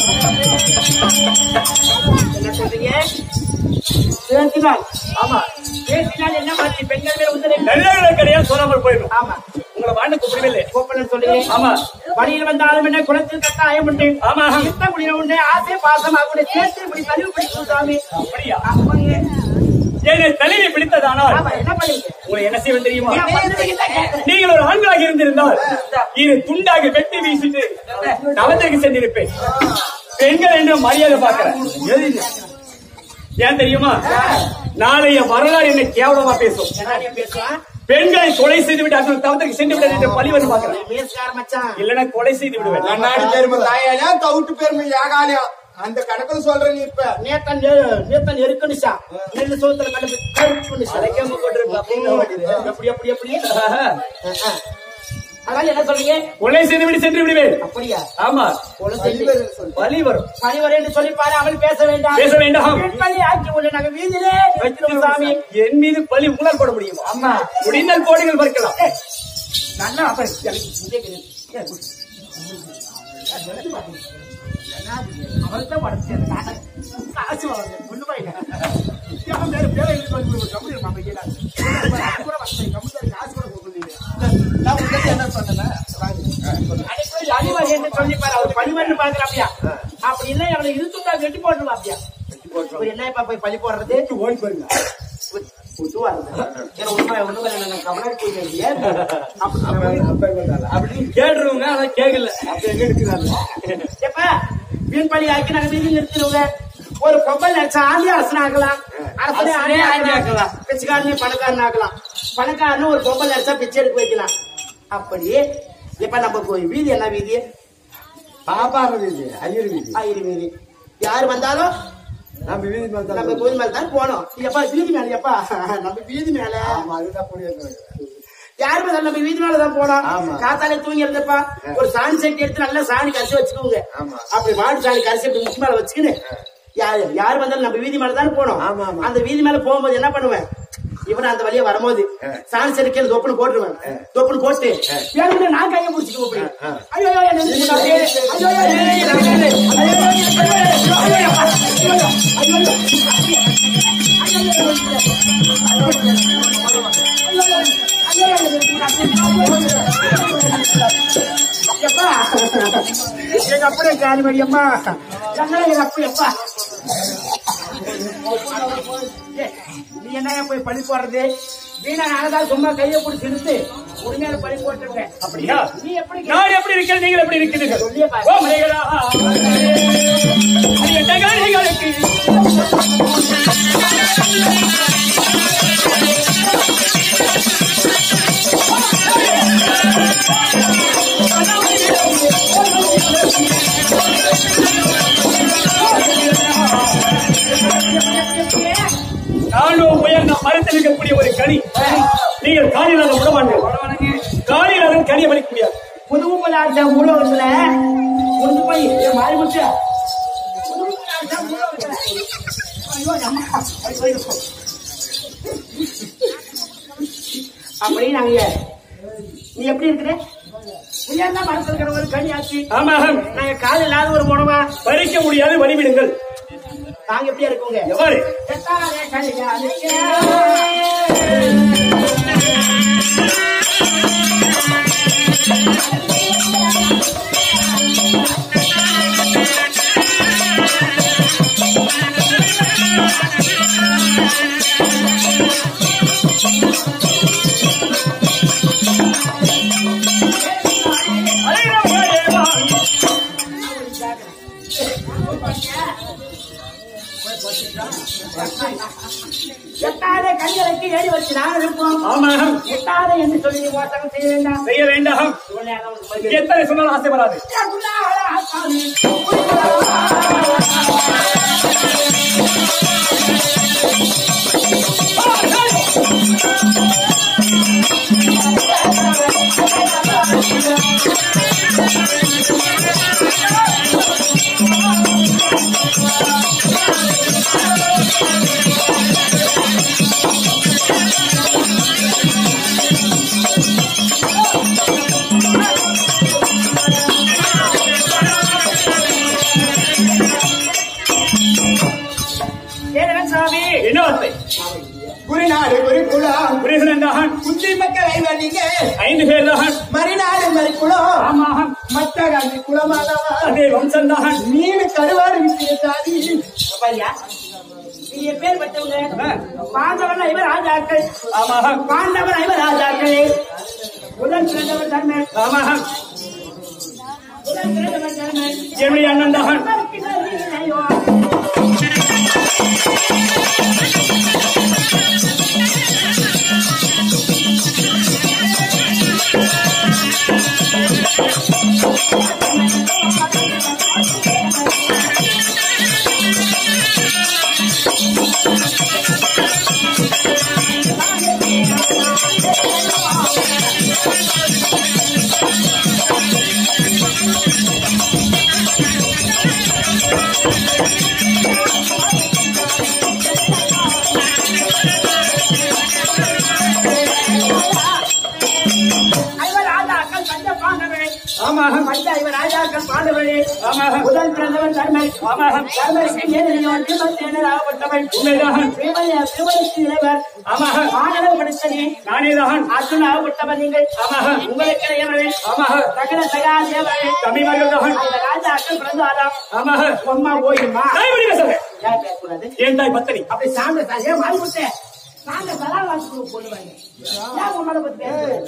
என்ன சொல்றீங்க பேசினால் ஆமா பேசினால் என்ன மாதிரி பெண்கள் மேல உதிரை நல்ல கிடையாது சொல்லாமல் போயிடும் ஆமா உங்களை வாழ்ந்து கூப்பிடவில்லை கோப்பலன் சொல்றீங்க ஆமா வழியில் வந்தாலும் என்ன குளத்தில் கட்டாயம் உண்டு ஆமா. சித்த குடிய உண்டு ஆசை பாசம் அவருடைய சேர்த்து இப்படி தழுவு பிடிக்கும் சாமி அப்படியா ஆமாங்க. என்னை தலைவி பிடித்ததானால் ஆமா என்ன பண்ணீங்க உங்களை என்ன செய்வது தெரியுமா ஏன் பண்ணுறீங்க தான் கேட்கிறேன். நீங்கள் ஒரு ஆண்களாக இருந்திருந்தால் இது துண்டாக வெட்டி வீசிட்டு நவத்திற்கு சென்றிருப்பேன் பெண்கள் என்று மரியாதை பார்க்கிறேன் ஏன் தெரியுமா நாளைய வரலாறு என்னை கேவலமா பேசும் என்னடியா பேசுவான் பெண்களை கொலை செய்து விட்டு அடுத்த தவத்திற்கு சென்று விட என்று பழி வந்து பார்க்கிறேன் பேசுகார மச்சான் இல்லைன்னா கொலை செய்து விடுவேன் கண்ணாடி பெருமை தாயாலியா தவிட்டு பெருமை யாகாலியா அந்த கணக்குல சொல்ற நீ இப்ப நேத்தன் நெ- நேத்தன் எருக்குனுச்சா நெல்லு சோத்துல கலந்து கருப்புனுச்சா அரைக்காம கொண்டிருப்ப எப்படி எப்படி எப்படி அதான் என்ன சொல்றீங்க கொலை செய்து விட்டு சென்று விடுவேன் அப்படியா ஆமா கொலை செய்து பலி வரும் பணிவர் என்று சொல்லி பாரு அவள் பேச வேண்டாம் பேச வேண்டாம் பெண்பலி ஆக்கி உள்ள நாங்க வீதியிலே வைக்கிறோம் சாமி என் மீது பழி உங்களால் போட முடியுமா அம்மா முடிந்தால் கோடிகள் பறிக்கலாம் நல்லா அப்ப எனக்கு புரியுது. அவர்தான் உடச்சு அந்த காசை. காசு வாங்க ஒண்ணு போயில அவன் பேரு பேரை எழுதி சொல்லி கொடுங்க. கம்முனு இருமா, அப்ப கீழே. அது கூட வசதி, கம்முனு காசு கூட கொடுக்குறீங்க. நான் உங்ககிட்ட என்ன சொன்னேன் அன்னைக்கு அடிவாரி என்று சொல்லிப்பாரு, அவர் பழிவர்னு பார்க்கறாப்பியா. அப்படி இல்லை அவனை இழுத்துட்டா வெட்டி போட்டுருவாப்பியா. இவர் என்னப்பா போய் பழி போடுறது ஓடி போயிருங்க புது வருது. ஏன்னா உண்மை உண்மை நான் கவனம் செய்ய அப்படி கேட்டுருவங்க ஆனா கேட்கல அப்ப எங்க இருக்கிறாங்க எப்ப வீண் பழி ஆக்கி நாங்க வீதியில் நிறுத்திடுவோங்க ஒரு பொம்பல் நினைச்சா ஆண்டி அரசன் ஆக்கலாம் அரசனே ஆண்டி ஆண்டி ஆக்கலாம் பிச்சைக்காரனே பணக்காரன் ஆக்கலாம் பணக்காரனு ஒரு பொம்பல் நினைச்சா பிச்சை எடுக்க வைக்கலாம் அப்படி இப்ப நம்ம போய் வீதி என்ன வீதி பாப்பார வீதி ஐயர் வீதி ஆயிரம் வீதி யாரு வந்தாலும் நம்ம வீதி மேல நம்ம கோயில் மேல தான் போனோம் எப்பா வீதி மேல எப்பா நம்ம வீதி மேல அதுதான் புரிய யாரு மேல நம்ம வீதி மேல தான் போனோம் ஆமா. காத்தாலே தூங்கி இருந்தப்பா ஒரு சாணி சட்டி எடுத்து நல்லா சாணி கரைச்சி வச்சுக்கோங்க ஆமா. அப்படி மாடு சாணி கரைச்சி அப்படி முச்சு மேல வச்சுக்கின்னு யாரு யார் வந்தாலும் நம்ம வீதி மேல தான் போனோம் ஆமா, ஆமா. அந்த வீதி மேல போகும்போது என்ன பண்ணுவேன் இவன் அந்த வழியா வரும்போது சாணி சட்டி கீழே தொப்புன்னு போட்டுருவேன் தொப்புன்னு போட்டு வேணும்னு நான் கையை பிடிச்சிட்டு போறேன் ஐயோ ஐயோ என்ன நிறுத்து முன்னாடி. ஐயோ ஐயோ ஐயோ, ஐயோ, ஐயோ, ஐயோ, ஐயோ, ஐயோ, ஐயோ, ஐயோ, ஐயோ, ஐயோ, ஐயோ, ஐயோ, எப்பா எங்க அப்படியே காரிமடி அம்மா எங்க எங்க அப்படி எப்பா ஏய், நீ என்ன போய் பழி போடுறது வீணா நானதான் சும்மா கையை பிடிச்சி இழுத்து உண்மையான பழி போட்டுருக்கேன் அப்படியா நீ எப்படி நான் எப்படி இருக்கிறேன் நீங்கள் எப்படி இருக்கிறீர்கள் சொல்லியே பாரு. ஓ மலைகளா அடியட்டகாரிகளுக்கு நானும் உயர்ந்த மரத்தில் இருக்கக்கூடிய ஒரு கனி நீங்கள் காலிலாத விடமாட்டீர்கள் காலிலாத கனியை பறிக்க முடியாது புதுவு பலாட்ட மூலவத்துல கொண்டு போய் என் மாறி முச்சு புதுவு பலாட்ட மூலவத்துல ஐயோ அம்மா ஐயோ, ஐயோ. அப்படி நாங்க நீ எப்படி இருக்கிற உயர்ந்த மரத்தில் இருக்கிற ஒரு கனி ஆச்சு ஆமாம் நாங்க கால் இல்லாத ஒரு உணவா பறிக்க முடியாது வழிவிடுங்கள் நாங்க எப்படி இருக்கோங்க எவ்வாறு செத்தாரே கனியானிக்கே. எட்டாத கண்களுக்கு ஏறி வச்சு நாங்கள் இருப்போம் ஆமாம் எட்டாத என்று சொல்லி நீ ஓட்டகம் செய்ய வேண்டாம் செய்ய வேண்டாம் உடனே அவனுக்கு பதில் எத்தனை சொன்னாலும் ஆசை வராது ஆ வார்த்தை குறிநாடு குறிக்குளம் புரிகிறேன் குஞ்சி மக்கள் நீங்க ஐந்து பேர் தான் மறிநாடு மறிக்குளம் ஆமாக மத்த காந்தி குளமானவா அதே வம்சம் தான் மீன் கருவாடு விற்கிற தாதி பாரியா இது பேர் பட்டவங்க பாண்டவன் ஐவர் ராஜாக்கள் ஆமாக பாண்டவர் ஐவர் ராஜாக்கள் உடன் பிறந்தவர் தர்மன் ஆமாக உடன் பிறந்தவர் தர்மன் என்னுடைய அண்ணன் தான் ஐயோ ஐவர் ராஜாக்கள் பஞ்ச பாண்டவரே ஆமாக பஞ்ச ஐவர் ராஜாக்கள் பாண்டவரே ஆமாக முதல் பிறந்தவர் தர்மன் ஆமாக தர்மனுக்கு நேரடியான் பீமசேனர் ஆகப்பட்டவன் உண்மைதான் பீமய பீமனுக்கு இளைவர் ஆமாக மாணவ படித்தனே நானே தான் அர்ஜுன் ஆகப்பட்டவன் நீங்கள் ஆமாக உங்களுக்கு இளையவரே ஆமாக சகல சகா தேவரே தமிழ்மகள் தான் அந்த ராஜாக்கள் பிறந்தாராம் ஆமாக அம்மா போயுமா தாய்மொழி பேசுறேன் ஏன் பேசக்கூடாது ஏன் தாய் பத்தனி அப்படி சாந்த சார் ஏன் மாறி விட்டேன் சாந்த சலா வாசிக்கு போடுவாங்க ஏன் உன்னோட பத்தி பேசுறேன்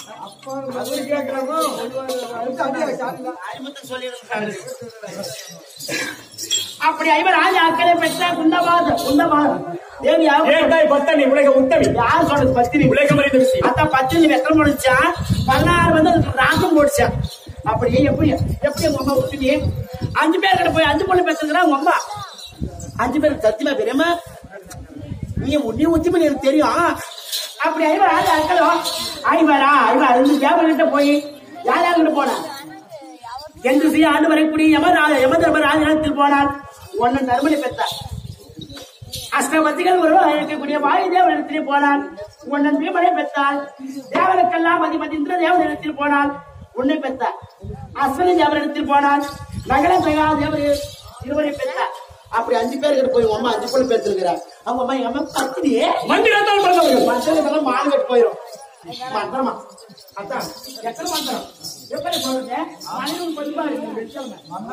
அப்படி ஐவர் ராஜாக்களை பெற்ற குந்தபாத குந்தபாத தேவியா ஏன் தாய் பத்தனி உலக உத்தவி யார் சொல்றது பத்தினி உலகம் அறிந்த விஷயம் அத்த பத்தினி வெத்தலை முடிச்சான் பதினாறு வந்து அதுக்கு ராகம் போடுச்சான் அப்படி எப்படி எப்படி உங்க அம்மா விட்டுனி அஞ்சு பேர் கிட்ட போய் அஞ்சு பொண்ணு பேசுறா உங்க அம்மா அஞ்சு பேருக்கு சத்தியமா பெரியமா நீ நீ உச்சி பண்ணி எனக்கு தெரியும் அப்படி ஐவர் ஆறு அக்களும் ஐவரா ஐவர் அஞ்சு தேவர்கிட்ட போய் யார் யார்கிட்ட போன என்று செய்ய ஆண்டு வரக்கூடிய யம யம தர்ம ராஜாத்தில் போனார் ஒன்னு தர்மனை பெற்றார் அஷ்டபதிகள் ஒரு இருக்கக்கூடிய வாயு தேவனிடத்திலே போனான் உன்னன் பீமனை பெற்றாள் தேவனுக்கெல்லாம் அதிபதி இந்திர தேவனிடத்தில் போனாள் உன்னை பெற்றார் அஸ்வினி தேவனிடத்தில் போனான் நகர சகா தேவர் இருவரை பெற்றார் அப்படி அஞ்சு பேர்கிட்ட போய் உங்க அம்மா அஞ்சு பேர் பெற்றிருக்கிறார் அவங்க அம்மா எங்க அம்மா பத்திரியே மந்திரத்தால் பிறந்தவர்கள் மந்திரம் மாடு கட்டு போயிடும் மந்திரமா அதான் எத்தனை மந்திரம் எப்படி சொல்லுங்க மனிதன் கொஞ்சமா இருக்கு வெச்சவங்க.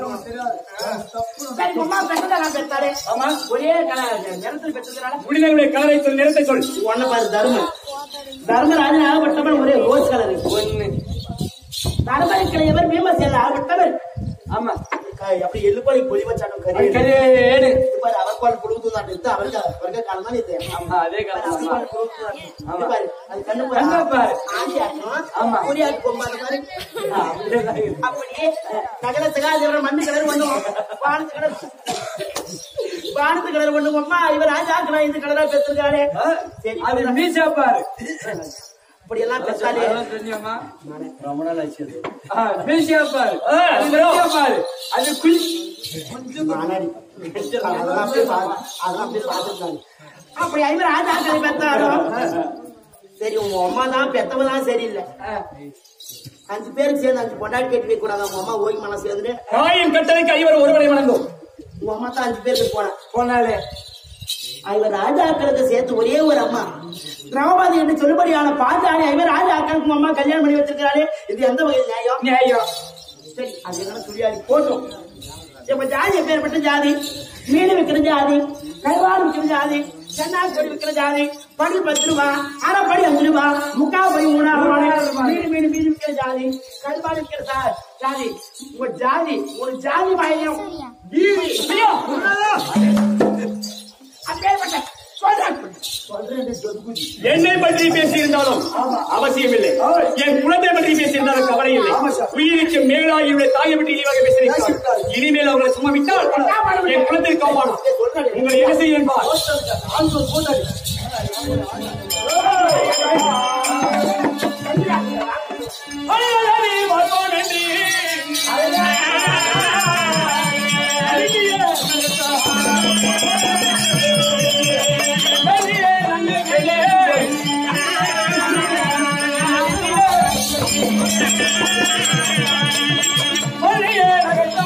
சரி உமா பெற்றதா நான் பெற்றாரு ஆமா ஒரே கலர் நிறத்தில் பெற்றதுனால முடிந்தவருடைய கலரை சொல் நிறத்தை சொல் ஒன்ன பாரு தர்மன் தர்மராஜன் ஆகப்பட்டவன் ஒரே ரோஸ் கலர் ஒண்ணு தர்மனுக்கு எவர் பீமசேன ஆகப்பட்டவன் ஆமா க- அப்படி எள்ளுப்பாளி பொலி வச்சாட்டம் கரியேடு பாரு அவர் பால் புழுது தான் எடுத்து அவருக்கு அவருக்கு காலம் தான் இது ஆமா அதே அவர் பால் புழுது தான். இது பாரு, அது கண்ணு கண்ணு பாரு. ஆண்டி ஆட்டம். புரியாது பொம்மை அந்த மாதிரி. அப்படியே சகல சகாதேவன் மண்ணு கலர் ஒண்ணும் வானத்து கலர் வானத்து கலர் ஒண்ணு அம்மா இவர் ராஜாக்களா இந்த கலரா பெற்றிருக்காரு சரி அது மீசா பாரு இப்படி எல்லாம் பெற்றாலே தெரியுமா ரொம்ப நாள் ஆச்சு மீசா பாரு ஆ, அது மீசா பாரு அது குள் மானாடி. அதெல்லாம் போய் பா- அதெல்லாம் போய் பார்த்துருக்காங்க. அப்படி ஐவர் ராஜாக்களை பெற்றாலும் சரி உங்க அம்மா தான் பெத்தவ தான் சரியில்லை அஞ்சு பேருக்கு சேர்ந்து அஞ்சு பொண்டாட்டி கட்டி வைக்க கூடாது உங்க அம்மா ஓய்வு மனம் சேர்ந்து தாயின் கட்டளைக்கு ஐவர் ஒருவரை வணங்கும் உங்க அம்மா தான் அஞ்சு பேருக்கு போனா போனாலே ஐவர் ராஜாக்களுக்கு சேர்த்து ஒரே ஒரு அம்மா திரௌபதி என்று சொல்லுபடியான பாஞ்சாலி ஐவர் ராஜாக்களுக்கு உங்க அம்மா கல்யாணம் பண்ணி வச்சிருக்கிறாளே இது எந்த வகையில் நியாயம் நியாயம் சரி அது என்ன சொல்லியாடி போட்டோம் இப்ப ஜாதி எப்பேற்பட்ட ஜாதி மீன் விற்கிற ஜாதி கருவாடு விற்கிற ஜாதி சென்னாய் கொடி விற்கிற ஜாதி படி பத்து ரூபா அரை படி அஞ்சு ரூபா முக்கா படி மூணாயிரம் ரூபாய் மீன் மீன் மீன் விற்கிற ஜாதி கருவாடு விற்கிற ஜா- ஜாதி உங்க ஜாதி ஒரு ஜாதி மையம் வீதி. ஐயோ! அப்பேற்பட்ட சொல்றேன் சொல்றேன் சொற்குதி. என்னை பற்றி பேசியிருந்தாலும் அவசியமில்லை என் குலத்தை பற்றி பேசியிருந்தாலும் கவலை இல்லை உயிருக்கு மேலாக என்னுடைய தாயை பற்றி இழிவாக பேசியிருக்கிறார் இனிமேல் அவர்களை சும்மா விட்டால் என் குலத்திற்கு அவமானம் உங்களை என்ன செய்ய என்பார் அழகே வாழ்வோம் நன்றி. நன்றியே, நன்றிகளே. ஒளியே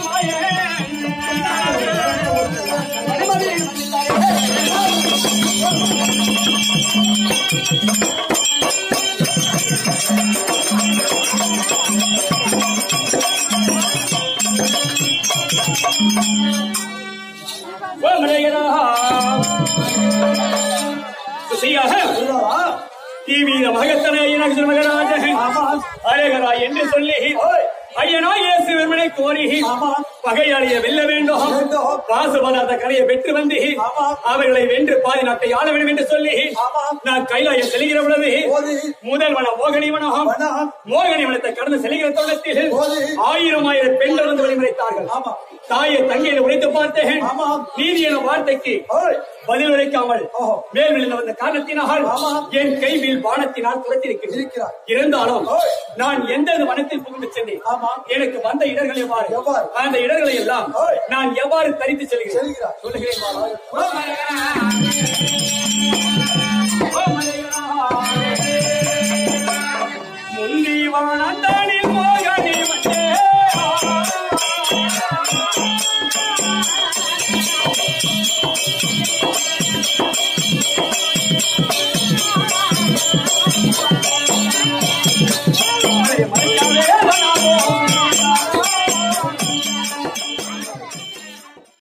நகர்த்தமாயே. அனுமதி சுசியாக தீவீர மகத்தனை ஐயனாக மகராஜ அழகரா என்று சொல்லி ஐயனா இயேசு விருமனை கோரி பகையாளிய வெல்ல வேண்டும் பாசுபதார்த்த கரையை பெற்று வந்து அவர்களை வென்று பாதி நாட்டை ஆள வேண்டும் என்று சொல்லி நான் கைலாயம் செல்கிற பொழுது முதல்வன மோகனி வனம் மோகனி வனத்தை கடந்து செல்கிற தருணத்தில் ஆயிரம் ஆயிரம் பெண்கள் வந்து வழிமுறைத்தார்கள் தாயை தங்கையை உடைத்து பார்த்தேன் நீதி என வார்த்தைக்கு பதில் உரைக்காமல் மேல் விழுந்த வந்த காரணத்தினால் என் கைவில் பானத்தினால் துரத்திருக்கிறேன் இருந்தாலும் நான் எந்த வனத்தில் புகுந்து சென்றேன் எனக்கு வந்த இடர்கள் எவ்வாறு அந்த இடர்களை எல்லாம் நான் எவ்வாறு தரித்து செல்கிறேன் சொல்லுகிறேன் மாமா. ஓ மலையனா. ஓ மலையனா.